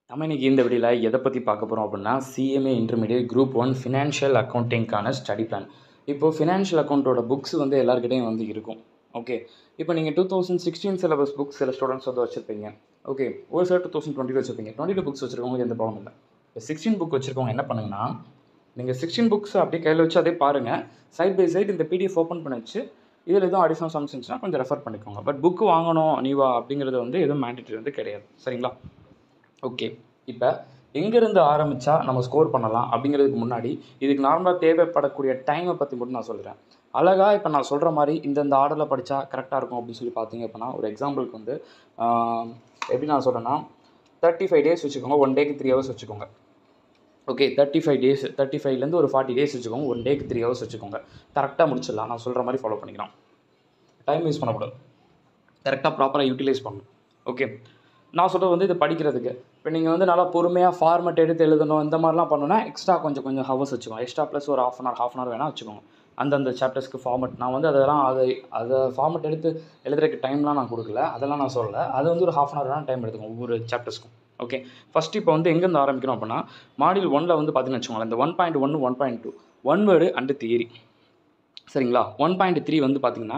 நம்ம இன்னைக்கு இந்த வீடியோவில் எதை பற்றி பார்க்க போகிறோம் அப்படின்னா CMA intermediate group one financial அக்கௌண்டிங்க்கான ஸ்டடி பிளான் இப்போது ஃபினான்ஷியல் அக்கௌண்ட்டோட புக்ஸ் வந்து எல்லாருக்கிட்டையும் வந்து இருக்கும் ஓகே இப்போ நீங்கள் two thousand sixteen syllabus books சில ஸ்டூடெண்ட்ஸ் வந்து வச்சுருப்பீங்க ஓகே ஒரு சில டூ தௌசண்ட் டுவெண்ட்டி வச்சுருப்பீங்க டுவெண்ட்டி டூ புக்ஸ் வச்சுருக்கவங்களுக்கு எந்த ப்ராப்ளம் இல்லை இப்போ சிக்ஸ்டீன் புக் வச்சுருக்கவங்க என்ன பண்ணுங்கன்னா நீங்கள் சிக்ஸ்டீன் புக்ஸ் அப்படியே கையில் வச்சு அதே பாருங்கள் சைட் பை சைடு இந்த பிடிஎஃப் ஓப்பன் பண்ணி வச்சு இதில் எதுவும் அடிஷனல் சம்ஸ் இருந்துச்சுன்னா கொஞ்சம் ரெஃபர் பண்ணிக்கோங்க பட் புக்கு வாங்கணும் நீவா அப்படிங்கிறது வந்து எதுவும் மேண்டிட்டரி வந்து கிடையாது சரிங்களா ஓகே இப்போ எங்கேருந்து ஆரம்பித்தா நம்ம ஸ்கோர் பண்ணலாம் அப்படிங்கிறதுக்கு முன்னாடி இதுக்கு நார்மலாக தேவைப்படக்கூடிய டைமை பற்றி மட்டும் நான் சொல்கிறேன் அழகாக இப்போ நான் சொல்கிற மாதிரி இந்தந்த ஆர்டரில் படித்தா கரெக்டாக இருக்கும் அப்படின்னு சொல்லி பார்த்தீங்க அப்படின்னா ஒரு எக்ஸாம்பிளுக்கு வந்து ஆஹ், எப்படி நான் சொல்கிறேன்னா தேர்ட்டி ஃபைவ் டேஸ் வச்சுக்கோங்க ஒன் டேக்கு த்ரீ ஹவர்ஸ் வச்சுக்கோங்க okay thirty five days thirty ஃபைவ்லேருந்து ஒரு ஃபார்ட்டி டேஸ் வச்சுக்கோங்க ஒன் டேக்கு த்ரீ ஹவர்ஸ் வச்சுக்கோங்க கரெக்டாக முடிச்சிடலாம் நான் சொல்கிற மாதிரி ஃபாலோ பண்ணிக்கலாம் டைம் வேஸ்ட் பண்ணக்கூடாது கரெக்டாக ப்ராப்பராக யூட்டிலைஸ் பண்ணணும் ஓகே நான் சொல்கிறது வந்து இது படிக்கிறதுக்கு இப்போ நீங்கள் வந்து நல்லா பொறுமையாக ஃபார்மட் எடுத்து எழுதணும் இந்த மாதிரிலாம் பண்ணணும்னா எக்ஸ்ட்ரா கொஞ்சம் கொஞ்சம் ஹவர்ஸ் வச்சுக்கோங்க எக்ஸ்ட்ரா ப்ளஸ் ஒரு half an hour half an hour வேணால் வச்சுக்கோங்க அந்தந்த சாப்டர்ஸ்க்கு ஃபார்மட் நான் வந்து அதெல்லாம் அதை அதை ஃபார்மட் எடுத்து எழுதுறதுக்கு டைம்லாம் நான் கொடுக்கல அதெல்லாம் நான் சொல்லலை அது வந்து ஒரு ஹாஃப் அன் ஹவர் வேணால் டைம் எடுத்துக்கோங்க ஒவ்வொரு சாப்டர்ஸ்க்கும் ஓகே ஃபஸ்ட் இப்போ வந்து எங்கேருந்து ஆரம்பிக்கிறோம் அப்படின்னா மாடியூல் ஒனில் வந்து பார்த்தீங்கன்னு வச்சுக்கோங்களேன் இந்த one point one one point two one word and theory சரிங்களா ஒன் பாயிண்ட் த்ரீ வந்து பார்த்தீங்கன்னா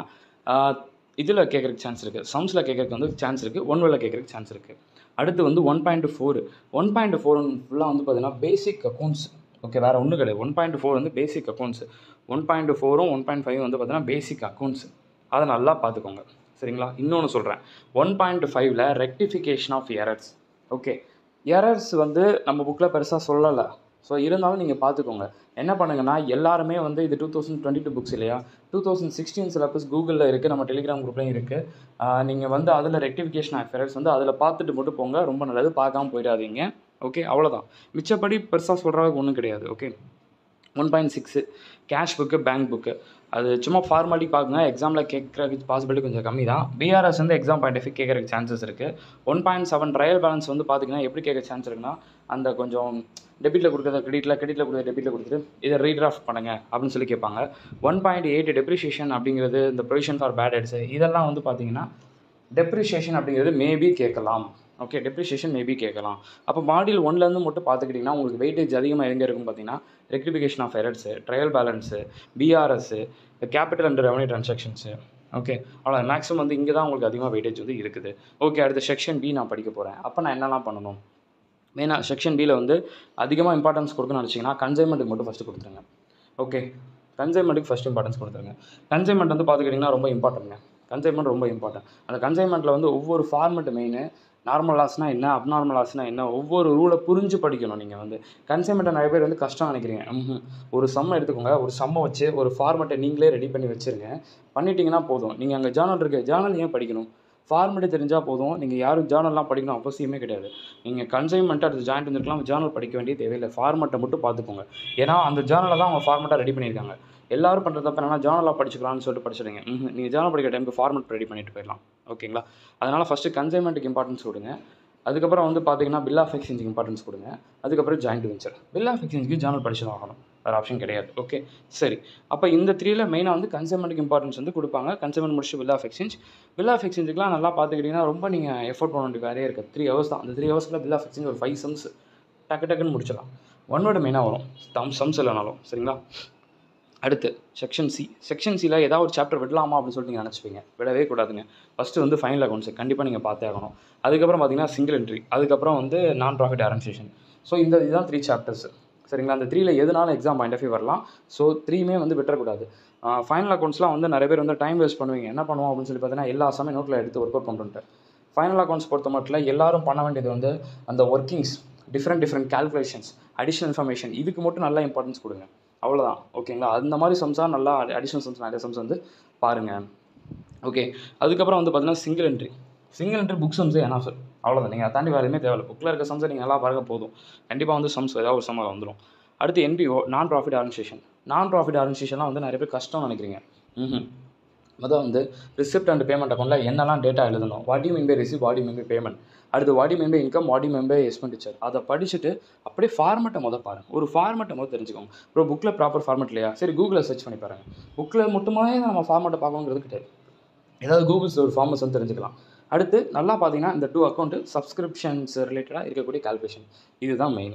இதில் கேட்குறக்கு சான்ஸ் இருக்குது சம்ஸில் கேட்குறதுக்கு வந்து சான்ஸ் இருக்குது ஒன் வேர்டில் கேட்குறக்கு சான்ஸ் இருக்குது அடுத்து வந்து one point four one point four ஃபுல்லாக வந்து பார்த்தீங்கன்னா பேசிக் அக்கௌண்ட்ஸ் ஓகே வேறு ஒன்றும் கிடையாது ஒன் பாயிண்ட் ஃபோர் வந்து பேசிக் அக்கௌண்ட்ஸ் ஒன் பாயிண்ட் ஃபோரும் ஒன் பாயிண்ட் ஃபைவ் வந்து பார்த்தீங்கன்னா பேசிக் அக்கௌண்ட்ஸ் அதை நல்லா பார்த்துக்கோங்க சரிங்களா இன்னொன்று சொல்கிறேன் ஒன் பாயிண்ட் ஃபைவ்ல rectification of errors okay errors வந்து நம்ம புக்கில் பெருசாக சொல்லலை ஸோ இருந்தாலும் நீங்கள் பார்த்துக்கோங்க என்ன பண்ணுங்கன்னா எல்லாருமே வந்து இது two thousand twenty two books இல்லையா டூ தௌசண்ட் சிக்ஸ்டீன் சிலபஸ் கூகுளில் இருக்குது நம்ம டெலிகிராம் குரூப்லையும் இருக்குது நீங்கள் வந்து அதில் ரெக்டிஃபிகேஷன் ஆஃப் எரர்ஸ் வந்து அதில் பார்த்துட்டு மட்டும் போங்க ரொம்ப நல்லது பார்க்காம போயிடாதீங்க ஓகே அவ்வளோதான் மிச்சப்படி பெருசாக சொல்கிறதுக்கு ஒன்றும் கிடையாது okay one point six cash book bank book அது சும்மா ஃபார்மாலிட்டி பார்க்குங்க எக்ஸாமில் கேட்குறதுக்கு பாசிபிலிட்டி கொஞ்சம் கம்மி தான் பிஆர்எஸ் வந்து எக்ஸாம் பாயிண்ட் ஆஃப் கேட்குறதுக்கு சான்சஸ் இருக்குது one point seven trial balance வந்து பார்த்தீங்கன்னா எப்படி கேட்க சான்ஸ் இருக்குன்னா அந்த கொஞ்சம் டெபிட்டில் கொடுக்குறத கிரெடிட்டில் கிரெடிட்டில் கொடுக்குற டெபிட்டில் கொடுத்துட்டு இதை ரீட்ராஃப்ட் பண்ணுங்க அப்படின்னு சொல்லி கேட்பாங்க ஒன் பாயிண்ட் எயிட் டெப்ரிஷியேஷன் அப்படிங்கிறது இந்த ப்ரொவிஷன் ஃபார் பேட் ஹெட்ஸு இதெல்லாம் வந்து பார்த்தீங்கன்னா டெப்ரிஷியேஷன் அப்படிங்கிறது மேபி கேட்கலாம் ஓகே டெப்ரிஷியேஷன் மேபி கேட்கலாம் அப்போ மாடியூல் ஒன்லேருந்து மட்டும் பார்த்துக்கிட்டிங்கன்னா உங்களுக்கு வெயிட்டேஜ் அதிகமாக எங்கே இருக்கும் பார்த்தீங்கன்னா rectification of errors trial balance BRS capital and revenue transactions okay அவ்வளோ மேக்ஸிமம் வந்து இங்கே தான் உங்களுக்கு அதிகமாக வெயிட்டேஜ் வந்து இருக்குது ஓகே அடுத்த செக்ஷன் பி நான் படிக்க போகிறேன் அப்போ நான் என்னெல்லாம் பண்ணணும் மெயினாக செக்ஷன் பியில் வந்து அதிகமாக இம்பார்ட்டன்ஸ் கொடுக்கணும்னு நினச்சிங்கன்னா கன்சைன்மெண்ட்டுக்கு மட்டும் ஃபஸ்ட்டு கொடுத்துருங்க ஓகே கன்சைன்மெண்ட்டுக்கு ஃபஸ்ட் இம்பார்ட்டன்ஸ் கொடுத்துருங்க கன்சைன்மெண்ட் வந்து பார்த்துக்கிட்டிங்கன்னா ரொம்ப இம்பார்ட்டன்ட்ங்க கன்சைன்மெண்ட் ரொம்ப இம்பார்ட்டன்ட் அந்த கன்சைன்மெண்ட்டில் வந்து ஒவ்வொரு ஃபார்மெட் மெயின் நார்மல் லாஸ்னா என்ன அப்நார்மல் லாஸ்னா என்ன ஒவ்வொரு ரூலை புரிஞ்சு படிக்கணும் நீங்கள் வந்து கன்சைன்மெண்ட்டை நிறைய பேர் வந்து கஷ்டம் நினைக்கிறீங்க ம்ஹும். ஒரு சம்மை எடுத்துக்கோங்க ஒரு சம்மை வச்சு ஒரு ஃபார்மெட்டை நீங்களே ரெடி பண்ணி வச்சுருங்க பண்ணிட்டீங்கன்னா போதும் நீங்கள் அங்கே ஜேர்னல் இருக்குது ஜேர்னல் ஏன் படிக்கணும் ஃபார்மெட்டு தெரிஞ்சால் போதும் நீங்கள் யாரும் ஜேர்னல்லாம் படிக்கணும் அவசியமே கிடையாது நீங்கள் கன்சைன்மெண்ட்டு அடுத்து ஜாயிண்ட் வந்துருக்கலாம் ஜேர்னல் படிக்க வேண்டிய தேவையில்லை ஃபார்மெட்டை மட்டும் பார்த்துக்கோங்க ஏன்னா அந்த ஜேர்னலை தான் அவங்க ஃபார்மெட்டாக ரெடி பண்ணியிருக்காங்க எல்லாரும் பண்ணுறது தப்பு என்னன்னா ஜேர்னலாக படிச்சுக்கலாம்னு சொல்லிட்டு படிச்சிடுங்க நீங்கள் ஜேர்னல் படிக்கிற டைமுக்கு ஃபார்மெட் ரெடி பண்ணிட்டு போயிடலாம் ஓகேங்களா அதனால் ஃபஸ்ட்டு கன்சைன்மெண்ட்டுக்கு இம்பார்ட்டன்ஸ் கொடுங்க அதுக்கப்புறம் வந்து பார்த்தீங்கன்னா பில் ஆஃப் எக்ஸ்சேஞ்சுக்கு இம்பார்ட்டன்ஸ் கொடுங்க அதுக்கப்புறம் ஜாயிண்ட் வெஞ்சர் பில் ஆஃப் எக்ஸ்சேஞ்சுக்கு ஜேர்னல் படிச்சு தான் ஆகணும் வேறு ஆப்ஷன் கிடையாது ஓகே சரி அப்போ இந்த த்ரீல மெயினாக வந்து கன்சைன்மெண்ட்டுக்கு இம்பார்ட்டன்ஸ் வந்து கொடுப்பாங்க கன்சைன்மெண்ட் முடிச்சு bill of exchange bill of எக்ஸ்சேஞ்சுக்குலாம் நல்லா பார்த்துக்கிட்டிங்கன்னா ரொம்ப நீங்கள் எஃபோர்ட் பண்ண வேண்டிய வேலையே இருக்குது த்ரீ ஹவர்ஸ் தான் அந்த த்ரீ ஹவர்ஸ்க்குள்ள பில் ஆஃப் எக்ஸ்சேஞ்ச் ஒரு ஃபைவ் சம்ஸ் டக்கு டக்குன்னு முடிச்சிடலாம் ஒன் வேர்டு மெயினாக வரும் தம் சம்ஸ் இல்லைனாலும் சரிங்களா அடுத்து செக்ஷன் சி செக்ஷன் சியில் ஏதாவது ஒரு சாப்டர் விடலாமா அப்படின்னு சொல்லிட்டு நீங்கள் நினச்சிப்பீங்க விடவே கூடாதுங்க ஃபஸ்ட்டு வந்து ஃபைனல் அக்கௌண்ட்ஸ் கண்டிப்பாக நீங்கள் பார்த்தே ஆகணும் அதுக்கப்புறம் பார்த்தீங்கன்னா சிங்கிள் என்ட்ரி அதுக்கப்புறம் வந்து நான் ப்ராஃபிட் ஆரன்சேஷன் ஸோ இந்த இதுதான் த்ரீ சாப்டர்ஸ் சரிங்களா அந்த த்ரீல எதுனாலும் எக்ஸாம் பாயிண்ட் ஆஃப் வியூ வரலாம் ஸோ த்ரீமே வந்து விட்டுறக்கூடாது ஃபைனல் அக்கௌண்ட்ஸ்லாம் வந்து நிறைய பேர் வந்து டைம் வேஸ்ட் பண்ணுவீங்க என்ன பண்ணுவோம் அப்படின்னு சொல்லி பார்த்தீங்கன்னா எல்லா சமயம் நோட்டில் எடுத்து ஒர்க் அவுட் பண்ணிட்டு ஃபைனல் அக்கௌண்ட்ஸ் பொறுத்த மட்டும் எல்லாரும் பண்ண வேண்டியது வந்து அந்த workings different different calculations additional information இதுக்கு மட்டும் நல்லா இம்பார்ட்டன்ஸ் கொடுங்க அவ்வளோதான் ஓகேங்களா அந்த மாதிரி சம்ஸாக நல்லா அடிஷனல் சம்ஸ் நிறைய சம்ஸ் வந்து பாருங்கள் ஓகே அதுக்கப்புறம் வந்து பார்த்தீங்கன்னா single entry single entry book sums என்ன சார் அவ்வளோதான் நீங்கள் அதை தாண்டி வேறு எதுவுமே தேவையில்ல புக்கில் இருக்க சம்ஸை நீங்கள் நல்லா பாருங்க போதும் கண்டிப்பாக வந்து சம்ஸ் ஏதாவது ஒரு சம்மில் வந்துடும் அடுத்து NPO non profit organisation non profit ஆர்கனைசேஷன்லாம் வந்து நிறைய பேர் கஷ்டம்னு நினைக்கிறீங்க ம் மொதல் வந்து ரிசிப்ட் அண்ட் பேமெண்ட் அக்கௌண்ட்டில் என்னெல்லாம் டேட்டா எழுதணும் வாடி மீன் பை ரிசிப்ட் வாடி மீன் பை பேமெண்ட் அடுத்து வாடி மீன் பை இன்கம் வாடி மீன் பை எக்ஸ்பெண்டிச்சர் அதை படிச்சுட்டு அப்படியே ஃபார்மெட்டை மொதல் பாருங்கள் ஒரு ஃபார்மெட்டை மொதல் தெரிஞ்சுக்கோங்க ப்ரோ புக்கில் ப்ராப்பர் ஃபார்மெட் இல்லையா சரி கூகுளில் சர்ச் பண்ணி பாருங்கள் புக்கில் மட்டுமே நம்ம ஃபார்மெட்டை பார்க்கணுங்கிறது கிடையாது ஏதாவது கூகுள்ஸில் ஒரு ஃபார்மஸ் வந்து தெரிஞ்சுக்கலாம் அடுத்து நல்லா பார்த்தீங்கன்னா இந்த டூ அக்கௌண்ட்டு சப்ஸ்கிரிப்ஷன்ஸ் ரிலேட்டடாக இருக்கக்கூடிய கால்குலேஷன் இதுதான் மெயின்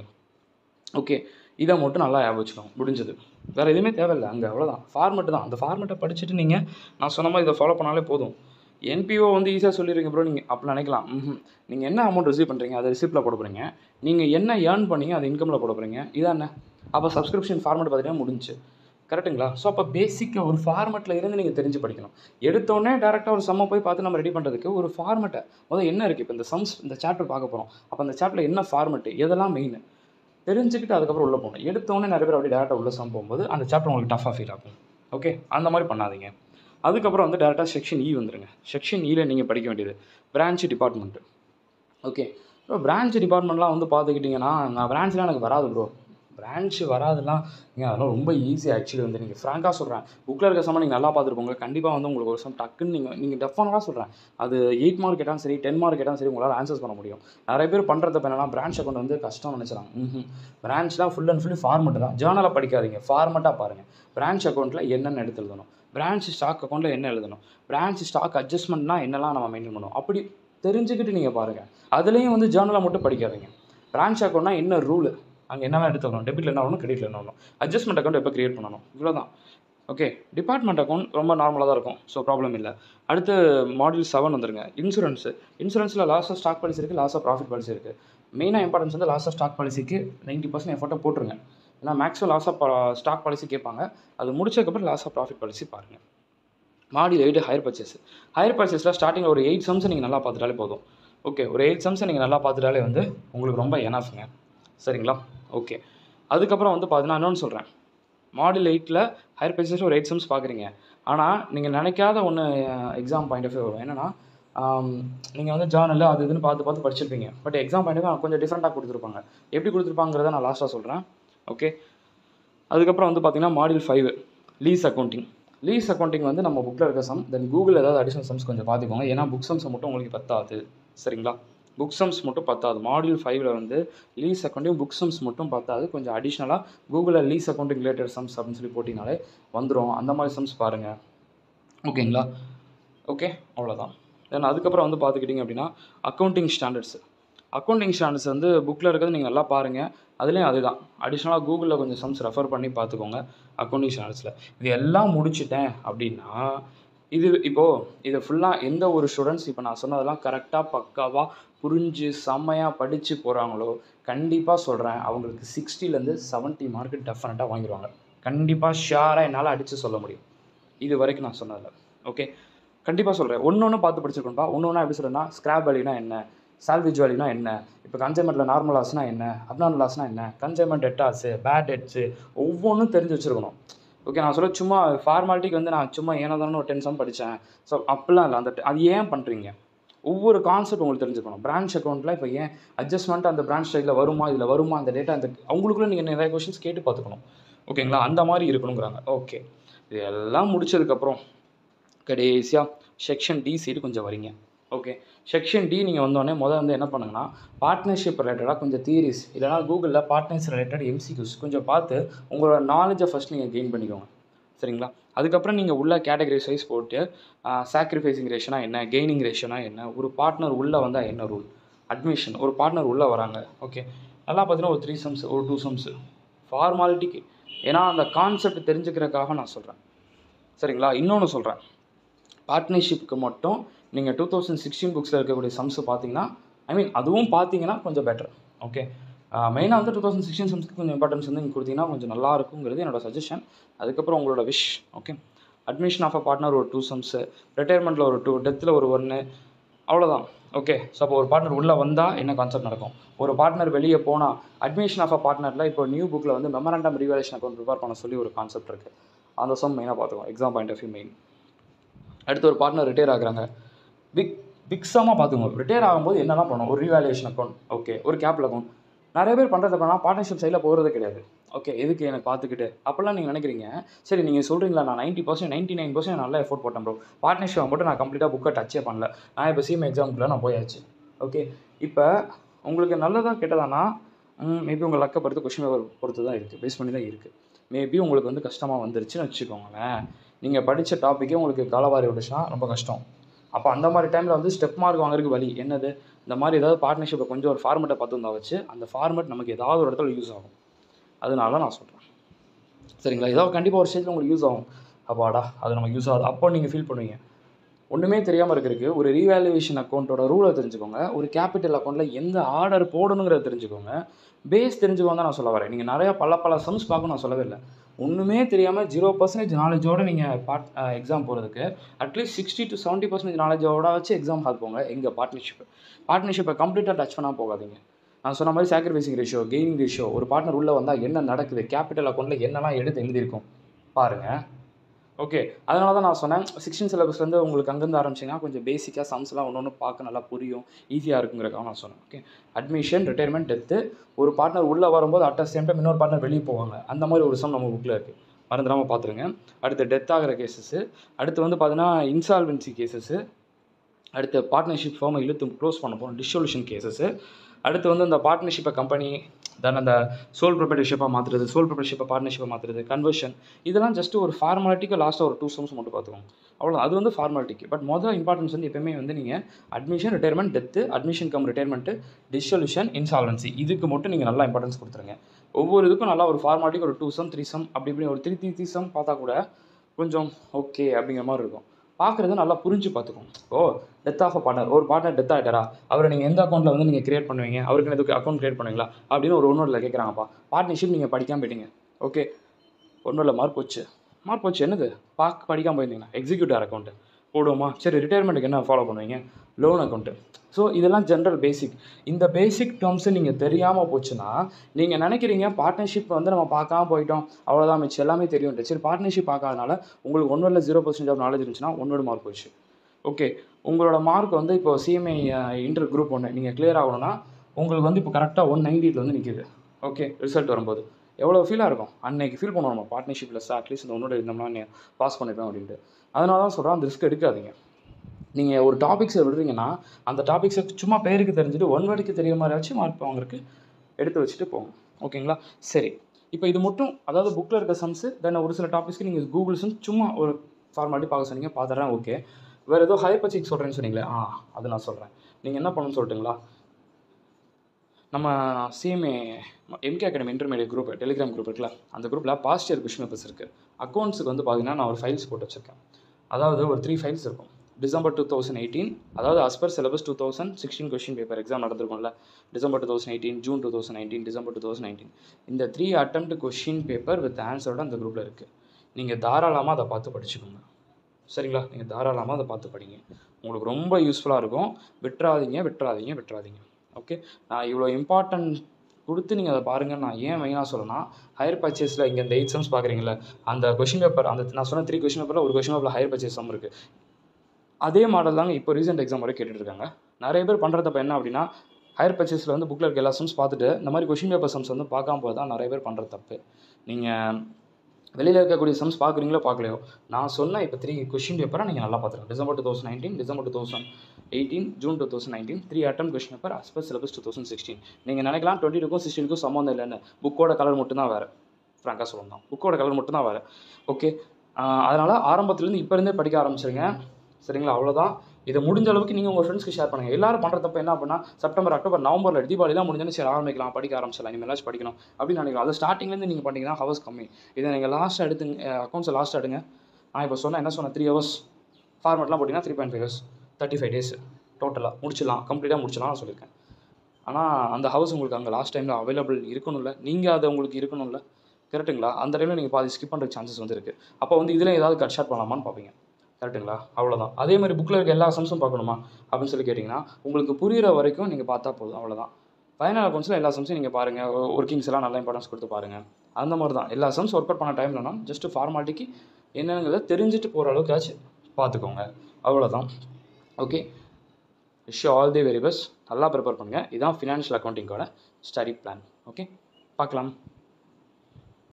ஓகே இதை மட்டும் நல்லா ஞாபகம் வச்சுக்கோங்க முடிஞ்சது வேறு எதுவுமே தேவையில்லை அங்கே அவ்வளோதான் ஃபார்மெட்டு தான் அந்த ஃபார்மெட்டை படிச்சுட்டு நீங்கள் நான் சொன்ன மாதிரி இதை ஃபாலோ பண்ணாலே போதும் என்பிஓ வந்து ஈஸியாக சொல்லிடுங்க ப்ரோ நீங்கள் அப்படி நினைக்கலாம் ம் நீங்கள் என்ன அமௌண்ட் ரிசீவ் பண்ணுறீங்க அதை ரிசிப்ட்டில் போட போகிறீங்க நீங்கள் என்ன ஏர்ன் பண்ணீங்க அதை இன்கமில் போட போகிறீங்க இதானே அப்போ சப்ஸ்கிரிப்ஷன் ஃபார்மெட் பார்த்தீங்கன்னா முடிஞ்சு கரெக்ட்டுங்களா ஸோ அப்போ பேசிக்காக ஒரு ஃபார்மெட்டில் இருந்து நீங்கள் தெரிஞ்சு படிக்கணும் எடுத்தோடனே டேரெக்டாக ஒரு சம்மை போய் பார்த்து நம்ம ரெடி பண்ணுறதுக்கு ஒரு ஃபார்மெட்டை முதல் என்ன இருக்குது இப்போ இந்த சம்ஸ் இந்த சாப்டர் பார்க்க போகிறோம் அப்போ அந்த சாப்டரில் என்ன ஃபார்மெட்டு எதெல்லாம் மெயின் தெரிஞ்சுக்கிட்டு அதுக்கப்புறம் உள்ளே போகணும் எடுத்தோடனே நிறைய பேர் அப்படியே டேரெக்டாக உள்ள சம் போகும்போது அந்த சாப்டர் உங்களுக்கு டஃபாக ஃபீல் ஆகும் ஓகே அந்த மாதிரி பண்ணாதீங்க அதுக்கப்புறம் வந்து டேரெக்டாக செக்ஷன் இ வந்துருங்க செக்ஷன் இயில் நீங்கள் படிக்க வேண்டியது branch department okay bro branch டிபார்ட்மெண்ட்லாம் வந்து பார்த்துக்கிட்டிங்கன்னா நான் பிரான்ச்லாம் எனக்கு வராது ப்ரோ பிரான்ச் வராதுலாம் நீங்கள் அதெல்லாம் ரொம்ப ஈஸி ஆக்சுவலி வந்து நீங்கள் ஃப்ராங்காக சொல்கிறேன் புக்கில் இருக்க சம்ம நீங்கள் நல்லா பார்த்துருப்போங்க கண்டிப்பாக வந்து உங்களுக்கு ஒரு சம் டக்குன்னு நீங்கள் நீங்கள் டெஃபனட்டாக சொல்கிறேன் அது எயிட் மார்க் கேட்டாலும் சரி டென் மார்க் கேட்டாலும் சரி உங்களால் ஆன்சர்ஸ் பண்ண முடியும் நிறைய பேர் பண்ணுறது என்னன்னா பிரான்ச் அக்கௌண்ட் வந்து கஷ்டம் நினச்சிறாங்க ம் பிரான்ச்லாம் ஃபுல் அண்ட் ஃபுல்லி ஃபார்மெட்டு தான் ஜேர்னலாக படிக்காதீங்க ஃபார்மெட்டாக பாருங்கள் பிரான்ச் அக்கௌண்ட்டில் என்னென்ன எடுத்து எழுதணும் பிரான்ச் ஸ்டாக் அக்கௌண்ட்டில் என்ன எழுதணும் பிரான்ச் ஸ்டாக் அட்ஜஸ்ட்மெண்ட்னா என்னெல்லாம் நம்ம மெயின்டைன் பண்ணுவோம் அப்படி தெரிஞ்சுக்கிட்டு நீங்கள் பாருங்கள் அதுலேயும் வந்து ஜேர்னலாக மட்டும் படிக்காதீங்க பிரான்ச் அக்கௌண்ட்னா என்ன ரூலு அங்கே என்னெல்லாம் எடுத்து வரணும் டெபிட்டில் என்ன வரணும் கிரெடிட்டில் என்ன வரணும் அட்ஜஸ்ட்மெண்ட் அக்கௌண்ட் எப்போ கிரியேட் பண்ணணும் இவ்வளோ தான் ஓகே டிபார்ட்மெண்ட் அக்கௌண்ட் ரொம்ப நார்மலாக தான் இருக்கும் ஸோ ப்ராப்ளம் இல்லை அடுத்து மாடியூல் செவன் வந்துருங்க இன்சூரன்ஸு இன்சூரன்ஸில் லாஸ் ஆஃப் ஸ்டாக் பாலிசி இருக்குது லாஸ் ஆஃப் ப்ராஃபிட் பாலிசி இருக்குது மெயினாக இம்பார்ட்டன்ஸ் வந்து லாஸ் ஆஃப் ஸ்டாக் பாலிசிக்கு நைன்ட்டி பர்சன்ட் எஃபர்ட்டை போட்டுருங்க ஏன்னா maximum loss of stock policy கேட்பாங்க அது முடிச்சதுக்கப்புறம் லாஸ் ஆஃப் ப்ராஃபிட் பாலிசி பாருங்கள் மாடியில் எயிட் ஹையர் பர்ச்சேஸ் ஹையர் பர்ச்சேஸில் ஸ்டார்டிங்கில் ஒரு எயிட் சம்ஸ் நீங்கள் நல்லா பார்த்துட்டாலே போதும் ஓகே ஒரு எயிட் சம்ஸை நீங்கள் நல்லா பார்த்துட்டாலே வந்து உங்களுக்கு ரொம்ப எனஃப்ங்க சரிங்களா ஓகே அதுக்கப்புறம் வந்து பார்த்தீங்கன்னா இன்னொன்று சொல்கிறேன் மாடில் எயிட்டில் ஹையர் பர்ச்சேஸ் ஒரு எயிட் சம்ஸ் பார்க்குறீங்க ஆனால் நீங்கள் நினைக்காத ஒன்று எக்ஸாம் பாயிண்ட் ஆஃப் வியூ வரும் என்னென்னா நீங்கள் வந்து ஜார்னல் அது இதுன்னு பார்த்து பார்த்து படிச்சிருப்பீங்க பட் எக்ஸாம் பாயிண்ட் ஆஃப் கொஞ்சம் டிஃப்ரெண்ட்டாக கொடுத்துருப்பாங்க எப்படி கொடுத்துருப்பாங்கிறத நான் லாஸ்ட்டாக சொல்கிறேன் ஓகே அதுக்கப்புறம் வந்து பார்த்தீங்கன்னா module five lease accounting lease accounting வந்து நம்ம புக்கில் இருக்க சம் தென் கூகுள் ஏதாவது அடிஷனல் சம்ஸ் கொஞ்சம் பார்த்துக்கோங்க ஏன்னா புக் சம்ஸ் மட்டும் உங்களுக்கு பத்தாது சரிங்களா புக் சம்ஸ் மட்டும் பத்தாது மாடியூல் ஃபைவ்ல வந்து லீஸ் அக்கௌண்டிங் புக் சம்ஸ் மட்டும் பத்தாது கொஞ்சம் அடிஷ்னலாக கூகுளில் லீஸ் அக்கௌண்டிங் ரிலேட்டட் சம்ஸ் அப்படின்னு சொல்லி போட்டிங்கனாலே வந்துடும் அந்த மாதிரி சம்ஸ் பாருங்கள் ஓகேங்களா ஓகே அவ்வளோதான் தென் அதுக்கப்புறம் வந்து பார்த்துக்கிட்டிங்க அப்படின்னா அக்கௌண்டிங் ஸ்டாண்டர்ட்ஸ் அக்கௌண்டிங் ஸ்டாண்டர்ட்ஸ் வந்து புக்கில் இருக்கிறது நீங்கள் நல்லா பாருங்கள் அதுலேயும் அதுதான் அடிஷ்னலாக கூகுளில் கொஞ்சம் சம்ஸ் ரெஃபர் பண்ணி பார்த்துக்கோங்க அக்கௌண்டிங் ஸ்டாண்டர்ட்ஸில் இது எல்லாம் முடிச்சிட்டேன் அப்படின்னா இது இப்போது இதை ஃபுல்லாக எந்த ஒரு ஸ்டூடெண்ட்ஸ் இப்போ நான் சொன்னதெல்லாம் கரெக்டாக பக்காவாக புரிஞ்சு செம்மையாக படித்து போகிறாங்களோ கண்டிப்பாக சொல்கிறேன் அவங்களுக்கு சிக்ஸ்டிலேருந்து செவன்ட்டி மார்க்கு டெஃபினட்டாக வாங்கிடுவாங்க கண்டிப்பாக ஷியாராக என்னால் அடித்து சொல்ல முடியும் இது வரைக்கும் நான் சொன்னதில்ல ஓகே கண்டிப்பாக சொல்கிறேன் ஒன்று ஒன்று பார்த்து படிச்சிருக்கோம்ப்பா ஒன்று ஒன்றா எப்படி சொல்கிறேன்னா ஸ்க்ராப் வேல்யூனா என்ன சால்வேஜ் வேல்யூனா என்ன இப்போ கன்சைன்மெண்ட்டில் நார்மல் லாஸ்னா என்ன அப்நார்மல் லாஸ்னா என்ன கன்சைன்மெண்ட் டெட்டாஸு பேட் டெட்ஸு ஒவ்வொன்றும் தெரிஞ்சு வச்சுருக்கணும் ஓகே நான் சொல்ல சும்மா ஃபார்மாலிட்டிக்கு வந்து நான் சும்மா ஏனோ தானே ஒரு டென் சம் படித்தேன் ஸோ அப்படிலாம் இல்லை அந்த அது ஏன் பண்ணுறீங்க ஒவ்வொரு கான்செப்ட் உங்களுக்கு தெரிஞ்சுக்கணும் பிரான்ச் அக்கௌண்ட்டில் இப்போ ஏன் அட்ஜஸ்ட்மெண்ட் அந்த பிரான்ச் ஸ்டைலில் வருமா இதில் வருமா அந்த டேட்டா அந்த அவங்களுக்குள்ள நீங்கள் நிறைய கொஷின்ஸ் கேட்டு பார்த்துக்கணும் ஓகேங்களா அந்த மாதிரி இருக்கணுங்கிறாங்க ஓகே இது எல்லாம் முடிச்சதுக்கப்புறம் கடைசியாக செக்ஷன் டி சைடு கொஞ்சம் வரீங்க ஓகே செக்ஷன் டி நீங்கள் வந்தோடனே முதல்ல வந்து என்ன பண்ணுங்கன்னா பார்ட்னர்ஷிப் ரிலேட்டடாக கொஞ்சம் தியரிஸ் இல்லைனா கூகுளில் பார்ட்னர்ஸ் ரிலேட்டட் எம்சிக்யூஸ் கொஞ்சம் பார்த்து உங்களோட நாலேஜை ஃபஸ்ட் நீங்கள் கெயின் பண்ணிக்கோங்க சரிங்களா அதுக்கப்புறம் நீங்கள் உள்ள கேட்டகரி வைஸ் போட்டு சாக்ரிஃபைசிங் ரேஷனா என்ன கெய்னிங் ரேஷனா என்ன ஒரு பார்ட்னர் உள்ளே வந்தால் என்ன ரூல் அட்மிஷன் ஒரு பார்ட்னர் உள்ளே வராங்க ஓகே நல்லா பார்த்தீங்கன்னா ஒரு த்ரீ சம்ஸ் ஒரு டூ சம்ஸ் ஃபார்மாலிட்டிக்கு ஏன்னா அந்த கான்செப்ட் தெரிஞ்சுக்கிறதுக்காக நான் சொல்கிறேன் சரிங்களா இன்னொன்று சொல்கிறேன் பார்ட்னர்ஷிப்புக்கு மட்டும் நீங்கள் டூ தௌசண்ட் சிக்ஸ்டீன் புக்ஸில் இருக்கக்கூடிய சம்ஸ் பார்த்தீங்கன்னா ஐ மீன் அதுவும் பார்த்தீங்கன்னா கொஞ்சம் பெட்டர் ஓகே மெயினாக வந்து டூ தௌசண்ட் சிக்ஸ்டீன் சம்ஸ்க்கு கொஞ்சம் இம்பார்ட்டன்ஸ் வந்து நீங்கள் கொடுத்தீங்கன்னா கொஞ்சம் நல்லா இருக்குங்கிறது என்னோட சஜஷன் அதுக்கப்புறம் உங்களோட wish okay admission of a partner ஒரு டூ சம்ஸு ரிட்டையர்மெண்ட்டில் ஒரு டூ டெத்தில் ஒரு ஒன்று அவ்வளோதான் ஓகே ஸோ அப்போ ஒரு பார்ட்னர் உள்ளே வந்தால் என்ன கான்செப்ட் நடக்கும் ஒரு பார்ட்னர் வெளியே போனால் அட்மிஷன் ஆஃப் அ பார்ட்னரில் இப்போ நியூ புக்கில் வந்து மெமரண்டம் ரிவாலேஷன் அக்கௌண்ட் ப்ரிப்பேர் பண்ண சொல்லி ஒரு கான்செப்ட் இருக்குது அந்த சம் மெயினாக பார்த்துக்கோம் exam point of view main அடுத்து ஒரு பார்ட்னர் ரிட்டையர் ஆகுறாங்க பிக் பிக்ஸமாக பார்த்துக்கோங்க ரிட்டையர் ஆகும்போது என்னெல்லாம் பண்ணணும் ஒரு ரீவேல்யூஷன் அக்கௌண்ட் ஓகே ஒரு கேபிள் அக்கௌண்ட் நிறைய பேர் பண்ணுறது அப்படின்னா பார்ட்னர்ஷிப் சைடில் போகிறது கிடையாது ஓகே எதுக்கு எனக்கு பார்த்துக்கிட்டு அப்போல்லாம் நீங்கள் நினைக்கிறீங்க சரி நீங்கள் சொல்கிறீங்களா நான் ninety percent ninety nine percent நல்லா எஃபோர்ட் போட்டேன் ப்ரோ பார்ட்னர்ஷிப் மட்டும் நான் கம்ப்ளீட்டாக புக்கை டச்சே பண்ணல நான் இப்போ சிஎம் எக்ஸாமுக்குள்ள நான் போயாச்சு ஓகே இப்போ உங்களுக்கு நல்லதாக கெட்டதானா மேபி உங்கள் லக்கை பொறுத்து கொஷின் பேப்பர் பொறுத்து தான் இருக்குது பேஸ் பண்ணி தான் இருக்குது மேபி உங்களுக்கு வந்து கஷ்டமாக வந்துருச்சுன்னு வச்சுக்கோங்களேன் நீங்கள் படித்த டாப்பிக்கே உங்களுக்கு காலவாரி விட்டுச்சுன்னா ரொம்ப கஷ்டம் அப்போ அந்த மாதிரி டைமில் வந்து ஸ்டெப் மார்க் வாங்குறதுக்கு வழி என்னது இந்த மாதிரி ஏதாவது பார்ட்னர்ஷிப்பை கொஞ்சம் ஒரு ஃபார்மெட்டை பார்த்து வந்தா வச்சு அந்த ஃபார்மெட் நமக்கு ஏதாவது ஒரு இடத்துல யூஸ் ஆகும் அதனால நான் சொல்கிறேன் சரிங்களா ஏதாவது கண்டிப்பாக ஒரு ஸ்டேஜில் உங்களுக்கு யூஸ் ஆகும் அப்பாடா அது நமக்கு யூஸ் ஆகுது அப்போ நீங்கள் ஃபீல் பண்ணுவீங்க ஒன்றுமே தெரியாமல் இருக்கிறதுக்கு ஒரு ரீவேல்யூவேஷன் அக்கௌண்ட்டோட ரூலை தெரிஞ்சுக்கோங்க ஒரு கேபிட்டல் அக்கௌண்ட்டில் எந்த ஆர்டர் போடணுங்கிறத தெரிஞ்சுக்கோங்க பேஸ் தெரிஞ்சுக்கோங்க தான் நான் சொல்ல வரேன் நீங்கள் நிறையா பல பல சம்ஸ் பார்க்க நான் சொல்லவே இல்லை ஒன்றுமே தெரியாமல் ஜீரோ பர்சன்டேஜ் நாலேஜோட நீங்கள் பார்ட் எக்ஸாம் போகிறதுக்கு at least sixty to seventy percentage நாலேஜோட வச்சு எக்ஸாம் ஹால் போங்க எங்கள் பார்ட்னர்ஷிப் பார்ட்னர்ஷிப்பை கம்ப்ளீட்டாக டச் பண்ணால் போகாதீங்க நான் சொன்ன மாதிரி சாக்ரிஃபைசிங் ரேஷியோ கெய்னிங் ரேஷியோ ஒரு பார்ட்னர் உள்ளே வந்தால் என்ன நடக்குது கேபிட்டல் அக்கௌண்ட்டில் என்னெல்லாம் எடுத்து எழுதியிருக்கும் பாருங்கள் ஓகே அதனால தான் நான் சொன்னேன் சிக்ஸ்டீன் சிலபஸ்லேருந்து உங்களுக்கு அங்கேருந்து ஆரம்பிச்சிங்கன்னா கொஞ்சம் பேசிக்காக சம்ஸ்லாம் ஒன்று ஒன்று பார்க்க நல்லா புரியும் ஈஸியாக இருக்குங்கிறக்காக நான் சொன்னேன் ஓகே அட்மிஷன் ரிட்டையர்மெண்ட் டெத்து ஒரு பார்ட்னர் உள்ளே வரும்போது அட் சேம் டைம் இன்னொரு பார்ட்னர் வெளியே போவாங்க அந்த மாதிரி ஒரு சம் நம்ம புக்கில் இருக்குது மறந்துடாமல் பார்த்துருங்க அடுத்து டெத் ஆகிற கேசஸ்ஸு அடுத்து வந்து பார்த்தீங்கன்னா இன்சால்வென்சி கேசஸ்ஸு அடுத்து பார்ட்னர்ஷிப் ஃபார்மை இழுத்து க்ளோஸ் பண்ண போகிறோம் டிஸ்சொல்யூஷன் கேசஸ்ஸு அடுத்து வந்து இந்த பார்ட்னர்ஷிப்பை கம்பெனி தென் அந்த சோல் ப்ரொப்ரேட்டர்ஷிப்பாக மாற்றுறது சோல் ப்ரொப்ரேட்டர்ஷிப்பை பார்ட்னர்ஷிப்பை மாற்றுறது கன்வர்ஷன் இதெல்லாம் ஜஸ்ட் ஒரு ஃபார்மாலிட்டிக்கு லாஸ்ட்டாக ஒரு டூ சம்ஸ் மட்டும் பார்த்துக்கோங்க அவ்வளோ அது வந்து ஃபார்மாலிட்டிக்கு பட் மொதல் இம்பார்ட்டன்ஸ் வந்து எப்பயுமே வந்து நீங்கள் admission retirement death admission cum retirement dissolution insolvency இதுக்கு மட்டும் நீங்கள் நல்லா இம்பார்ட்டன்ஸ் கொடுத்துருங்க ஒவ்வொரு இதுக்கும் நல்லா ஒரு ஃபார்மாலிட்டிக்கு ஒரு டூ சம் த்ரீ சம் அப்படி இப்படி ஒரு த்ரீ த்ரீ த்ரீ சம் பார்த்தா கூட கொஞ்சம் ஓகே அப்படிங்கிற மாதிரி இருக்கும் பார்க்குறது நல்லா புரிஞ்சு பார்த்துக்கோங்க ஓ டெத் ஆஃப் அ பார்ட்னர் ஒரு பார்ட்னர் டெத் ஆகிட்டாரா அவரை நீங்கள் எந்த அக்கௌண்ட்டில் வந்து நீங்கள் கிரியேட் பண்ணுவீங்க அவருக்கு எதுக்கு அக்கௌண்ட் கிரியேட் பண்ணுவீங்களா அப்படின்னு ஒரு ஒன்றோட கேட்குறாங்கப்பா பார்ட்னர்ஷிப் நீங்கள் படிக்காமல் போயிட்டீங்க ஓகே ஒன்றும் மார்க் போச்சு மார்க் போச்சு என்னது பார்க்க படிக்காமல் போயிருந்தீங்கன்னா எக்ஸிக்யூட்டிவ் அக்கௌண்ட்டு போடுவோமா சரி ரிட்டையர்மெண்ட்டுக்கு என்ன ஃபாலோ பண்ணுவீங்க லோன் அக்கௌண்ட்டு ஸோ இதெல்லாம் ஜென்ரல் பேசிக் இந்த பேசிக் டேர்ம்ஸு நீங்கள் தெரியாமல் போச்சுன்னா நீங்கள் நினைக்கிறீங்க பார்ட்னர்ஷிப் வந்து நம்ம பார்க்காம போயிட்டோம் அவ்வளோதான் மிச்சம் எல்லாமே தெரியும் சரி பார்ட்னர்ஷிப் பார்க்காதனால உங்களுக்கு ஒன்றில் ஜீரோ பர்சன்டேஜ் ஆஃப் நாலேஜ் இருந்துச்சுன்னா ஒன்னோட மார்க் போச்சு ஓகே உங்களோட மார்க் வந்து இப்போ சிஎம்ஐ இன்டர் குரூப் ஒன்று நீங்கள் கிளியர் ஆகணும்னா உங்களுக்கு வந்து இப்போ கரெக்டாக ஒன் நைன்ட்டியில் வந்து நிற்கிது ஓகே ரிசல்ட் வரும்போது எவ்வளோ ஃபீலாக இருக்கும் அன்னைக்கு ஃபீல் பண்ணுவோம் நம்ம பார்ட்னர்ஷிப்பில் சார் அட்லீஸ்ட் இந்த ஒன்னோட இருந்தோம்னா பாஸ் பண்ணிப்பேன் அப்படின்ட்டு அதனால தான் சொல்கிறேன் அந்த ரிஸ்க் எடுக்காதீங்க நீங்கள் ஒரு டாபிக்ஸை விடுறீங்கன்னா அந்த டாபிக்ஸை சும்மா பேருக்கு தெரிஞ்சுட்டு ஒன் வேர்டுக்கு தெரிய மாதிரி வச்சு மார்க் வாங்குறதுக்கு எடுத்து வச்சுட்டு போங்க ஓகேங்களா சரி இப்போ இது மட்டும் அதாவது புக்கில் இருக்க சம்ஸு தென் ஒரு சில டாபிக்ஸ்க்கு நீங்கள் கூகுள் சம் சும்மா ஒரு ஃபார்மாலிட்டி பார்க்க சொன்னீங்க பார்த்துறேன் ஓகே வேறு ஏதோ ஹை பச்சிக் சொல்கிறேன்னு சொன்னீங்களே ஆ அது நான் சொல்கிறேன் நீங்கள் என்ன பண்ணணும்னு சொல்லட்டுங்களா நம்ம CMA MK academy intermediate group telegram group இருக்குல்ல அந்த குரூப்பில் பாஸ்ட் இயர் கொஷின் பேப்பர்ஸ் இருக்குது அக்கௌண்ட்ஸுக்கு வந்து பார்த்தீங்கன்னா நான் ஒரு ஃபைல்ஸ் போட்டு வச்சுருக்கேன் அதாவது ஒரு த்ரீ ஃபைல்ஸ் இருக்கும் டிசம்பர் டூ தௌசண்ட் எயிட்டீன் அதாவது as per syllabus two thousand sixteen question paper exam நடந்திருக்கும்ல December two thousand eighteen June two thousand nineteen December two thousand nineteen இந்த three attempt question paper with ஆன்சரோட அந்த குரூப்பில் இருக்குது நீங்கள் தாராளமாக அதை பார்த்து படிச்சுக்கோங்க சரிங்களா நீங்கள் தாராளமாக அதை பார்த்து படிங்க உங்களுக்கு ரொம்ப யூஸ்ஃபுல்லாக இருக்கும் விட்டுறாதீங்க விட்டுறாதீங்க விட்டுறாதீங்க ஓகே நான் இவ்வளோ இம்பார்ட்டன்ட் கொடுத்து நீங்கள் அதை பாருங்கள் நான் ஏன் மெயினாக சொல்லணும்னா ஹையர் பர்ச்சேஸில் இங்கே இந்த எயிட் சம்ஸ் பார்க்குறீங்களா அந்த கொஷின் பேப்பர் அந்த நான் சொன்ன த்ரீ கொஷின் பேப்பரில் ஒரு கொஷின் பேப்பரில் ஹையர் பர்ச்சேஸ் சம் இருக்குது அதே மாடல் தாங்க இப்போ ரீசெண்ட் எக்ஸாம் வரை கேட்டுட்டு இருக்காங்க நிறைய பேர் பண்ணுறதப்ப என்ன அப்படின்னா ஹையர் பர்ச்சேஸில் வந்து புக்கில் இருக்க எல்லா சம்ஸ் பார்த்துட்டு இந்த மாதிரி கொஷின் பேப்பர் சம்ஸ் வந்து பார்க்காம போது தான் நிறைய பேர் பண்ணுற தப்பு நீங்கள் வெளியில் இருக்கக்கூடிய சம்ஸ் பார்க்குறீங்களோ பார்க்கலையோ நான் சொன்ன இப்போ த்ரீ கொஷின் பேப்பரை நீங்கள் நல்லா பார்த்துருங்க December two thousand nineteen December two thousand eighteen June two thousand nineteen three attempt question paper as per syllabus two thousand sixteen நீங்கள் நினைக்கலாம் டுவெண்ட்டி டூக்கும் சிக்ஸ்டீனுக்கும் சம்மந்தம் இல்லைன்னு புக்கோட கலர் மட்டும்தான் வேறு ஃப்ராங்காக சொல்லணும் புக்கோட கலர் மட்டும்தான் வேறு ஓகே அதனால் ஆரம்பத்துலேருந்து இப்போ இருந்தே படிக்க ஆரம்பிச்சிருங்க சரிங்களா அவ்வளோதான் இதை முடிஞ்ச அளவுக்கு நீங்கள் உங்கள் ஃப்ரெண்ட்ஸ்க்கு ஷேர் பண்ணுங்கள் எல்லாரும் பண்ணுறதப்ப என்ன அப்படின்னா செப்டம்பர் அக்டோபர் நவம்பரில் தீபாவளிலாம் முடிஞ்சோன்னு சரி ஆரம்பிக்கலாம் படிக்க ஆரம்பிச்சிடலாம் இனிமேலாச்சும் படிக்கணும் அப்படின்னு நினைக்கலாம் அது ஸ்டார்டிங்லேருந்து நீங்கள் பண்ணிங்கன்னா ஹவர்ஸ் கம்மி இதை நீங்கள் லாஸ்ட்டாக எடுத்து அக்கௌண்ட்ஸை லாஸ்ட்டாக எடுங்க நான் இப்போ சொன்னேன் என்ன சொன்னேன் த்ரீ ஹவர்ஸ் ஃபார்மெட்லாம் போட்டிங்கன்னா three point five hours thirty five days டோட்டலாக முடிச்சிடலாம் கம்ப்ளீட்டாக முடிச்சிடலாம் நான் சொல்லியிருக்கேன் ஆனால் அந்த ஹவர்ஸ் உங்களுக்கு அங்கே லாஸ்ட் டைமில் அவைலபிள் இருக்கணும்ல நீங்கள் அது உங்களுக்கு இருக்கணும்ல கரெக்ட்டுங்களா அந்த டைமில் நீங்கள் பாதி ஸ்கிப் பண்ணுற சான்சஸ் வந்து இருக்குது அப்போ வந்து இதில் ஏதாவது கட் ஷார்ட் பண்ணலாமான்னு பார்ப்பீங்க கரெக்ட்டுங்களா அவ்வளோதான் அதே மாதிரி புக்கில் இருக்க எல்லா சம்ஸும் பார்க்கணுமா அப்படின்னு சொல்லி கேட்டிங்கன்னா உங்களுக்கு புரிகிற வரைக்கும் நீங்கள் பார்த்தா போதும் அவ்வளோதான் ஃபைனல் அக்கௌண்ட்ஸில் எல்லா சம்ஸும் நீங்கள் பாருங்கள் ஒர்க்கிங்ஸ் எல்லாம் நல்லா இம்பார்ட்டன்ஸ் கொடுத்து பாருங்கள் அந்த மாதிரி தான் எல்லா சம்ஸ் ஒர்க் அவுட் பண்ண டைம்லனா ஜஸ்ட் ஃபார்மாலிட்டிக்கு என்னங்கிறத தெரிஞ்சுட்டு போகிற அளவுக்காச்சும் பார்த்துக்கோங்க அவ்வளோதான் okay wish all the very best நல்லா ப்ரிப்பேர் பண்ணுங்கள் இதுதான் ஃபினான்ஷியல் அக்கௌண்டிங்கோட ஸ்டடி பிளான் ஓகே பார்க்கலாம்